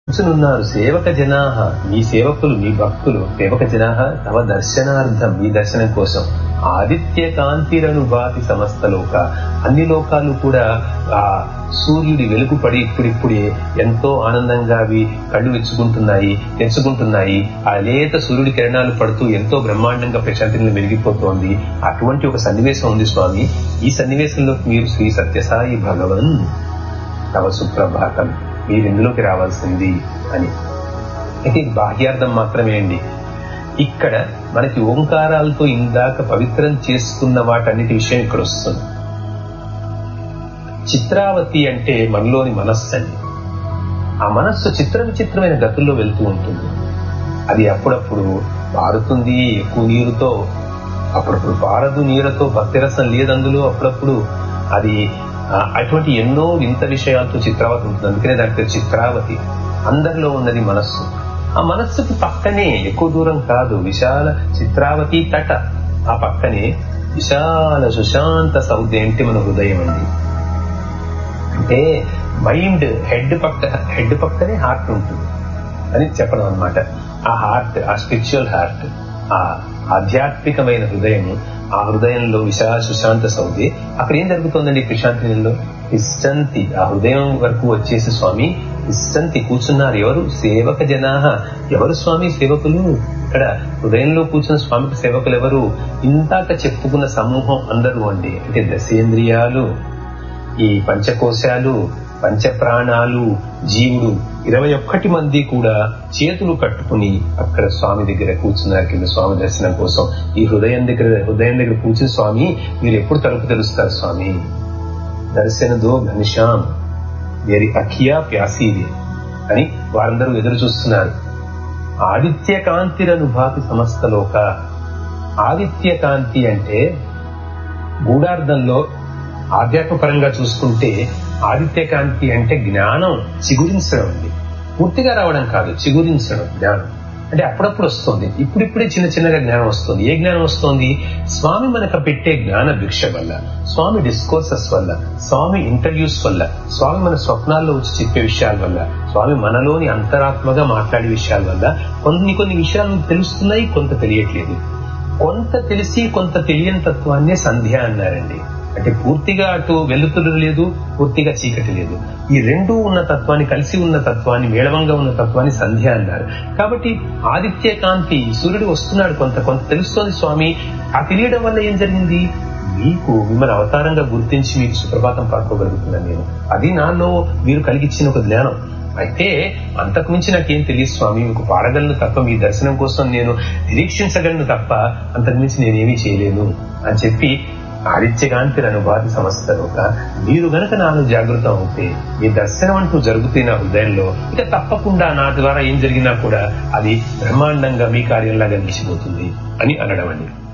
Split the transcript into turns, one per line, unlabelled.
కూర్చునున్నారు సేవక జనాహ మీ సేవకులు మీ భక్తులు సేవక జనాహ తవ దర్శనార్థం మీ దర్శనం కోసం ఆదిత్య కాంతిరను బాతి సమస్త లోక అన్ని లోకాలు కూడా ఆ సూర్యుడి వెలుగు పడి ఇప్పుడిప్పుడే ఎంతో ఆనందంగా అవి కళ్ళు విచ్చుకుంటున్నాయి తెచ్చుకుంటున్నాయి ఆ లేత సూర్యుడి కిరణాలు పడుతూ ఎంతో బ్రహ్మాండంగా ప్రశాంతిని వెలిగిపోతోంది అటువంటి ఒక సన్నివేశం ఉంది స్వామి ఈ సన్నివేశంలో మీరు శ్రీ సత్యసాయి భగవన్ తవ సుప్రభాతం మీరు ఇందులోకి రావాల్సింది అని ఇది బాహ్యార్థం మాత్రమే అండి ఇక్కడ మనకి ఓంకారాలతో ఇందాక పవిత్రం చేసుకున్న వాటన్నిటి విషయం ఇక్కడ వస్తుంది చిత్రావతి అంటే మనలోని మనస్సు అండి ఆ మనస్సు చిత్ర విచిత్రమైన గతుల్లో వెళ్తూ ఉంటుంది అది అప్పుడప్పుడు పారుతుంది ఎక్కువ నీరుతో అప్పుడప్పుడు పారదు నీరుతో భక్తిరసం లేదు అందులో అప్పుడప్పుడు అది అటువంటి ఎన్నో వింత విషయాలతో చిత్రావతి ఉంటుంది అందుకనే దాని పేరు చిత్రావతి అందరిలో ఉన్నది మనస్సు ఆ మనస్సుకి పక్కనే ఎక్కువ దూరం కాదు విశాల చిత్రావతి తట ఆ పక్కనే విశాల సుశాంత సౌద్య అంటే మన హృదయం అండి అంటే మైండ్ హెడ్ పక్క హెడ్ పక్కనే హార్ట్ ఉంటుంది అని చెప్పడం అనమాట ఆ హార్ట్ ఆ స్పిరిచువల్ హార్ట్ ఆ ఆధ్యాత్మికమైన హృదయం ఆ హృదయంలో విశాల సుశాంత సౌది అక్కడ ఏం జరుగుతుందండి ప్రశాంతిలో ఇష్టంతి ఆ హృదయం వరకు వచ్చేసి స్వామి ఇష్టంతి కూర్చున్నారు ఎవరు సేవక జనాహ ఎవరు స్వామి సేవకులు ఇక్కడ హృదయంలో కూర్చున్న స్వామికి సేవకులు ఎవరు ఇంతాక చెప్పుకున్న సమూహం అందరూ అండి అంటే దశేంద్రియాలు ఈ పంచకోశాలు పంచప్రాణాలు జీవుడు ఇరవై ఒక్కటి మంది కూడా చేతులు కట్టుకుని అక్కడ స్వామి దగ్గర కూర్చున్నారు కింద స్వామి దర్శనం కోసం ఈ హృదయం దగ్గర హృదయం దగ్గర కూర్చుని స్వామి మీరు ఎప్పుడు తలుపు తెరుస్తారు స్వామి దర్శనదో ఘనిషాం వేరి అఖియా ప్యాసీది అని వారందరూ ఎదురు చూస్తున్నారు ఆదిత్య కాంతిరనుభాతి సమస్తలోక ఆదిత్య కాంతి అంటే గూఢార్థంలో ఆధ్యాత్మపరంగా చూసుకుంటే ఆదిత్య కాంతి అంటే జ్ఞానం చిగురించడం అండి పూర్తిగా రావడం కాదు చిగురించడం జ్ఞానం అంటే అప్పుడప్పుడు వస్తుంది ఇప్పుడిప్పుడే చిన్న చిన్నగా జ్ఞానం వస్తుంది ఏ జ్ఞానం వస్తుంది స్వామి మనకు పెట్టే జ్ఞాన భిక్ష వల్ల స్వామి డిస్కోర్సెస్ వల్ల స్వామి ఇంటర్వ్యూస్ వల్ల స్వామి మన స్వప్నాల్లో వచ్చి చెప్పే విషయాల వల్ల స్వామి మనలోని అంతరాత్మగా మాట్లాడే విషయాల వల్ల కొన్ని కొన్ని విషయాలు తెలుస్తున్నాయి కొంత తెలియట్లేదు కొంత తెలిసి కొంత తెలియని తత్వాన్నే సంధ్య అన్నారండి అంటే పూర్తిగా అటు వెలుతురు లేదు పూర్తిగా చీకటి లేదు ఈ రెండు ఉన్న తత్వాన్ని కలిసి ఉన్న తత్వాన్ని మేళవంగా ఉన్న తత్వాన్ని సంధ్య అన్నారు కాబట్టి ఆదిత్య కాంతి సూర్యుడు వస్తున్నాడు కొంత కొంత తెలుస్తోంది స్వామి ఆ తెలియడం వల్ల ఏం జరిగింది మీకు మిమ్మల్ని అవతారంగా గుర్తించి మీకు సుప్రభాతం పాడుకోగలుగుతున్నాను నేను అది నాలో మీరు కలిగించిన ఒక జ్ఞానం అయితే అంతకు మించి నాకేం తెలియదు స్వామి మీకు పాడగలను తప్ప మీ దర్శనం కోసం నేను నిరీక్షించగలను తప్ప అంతకు మించి నేనేమీ చేయలేను అని చెప్పి ఆదిత్యకాంతి అనుభాతి సమస్తలోక మీరు గనక నాలో జాగృతం అవుతే మీ దర్శనం అంటూ జరుగుతున్న నా హృదయంలో ఇక తప్పకుండా నా ద్వారా ఏం జరిగినా కూడా అది బ్రహ్మాండంగా మీ కార్యంలాగా నిలిచిపోతుంది అని అనడం అండి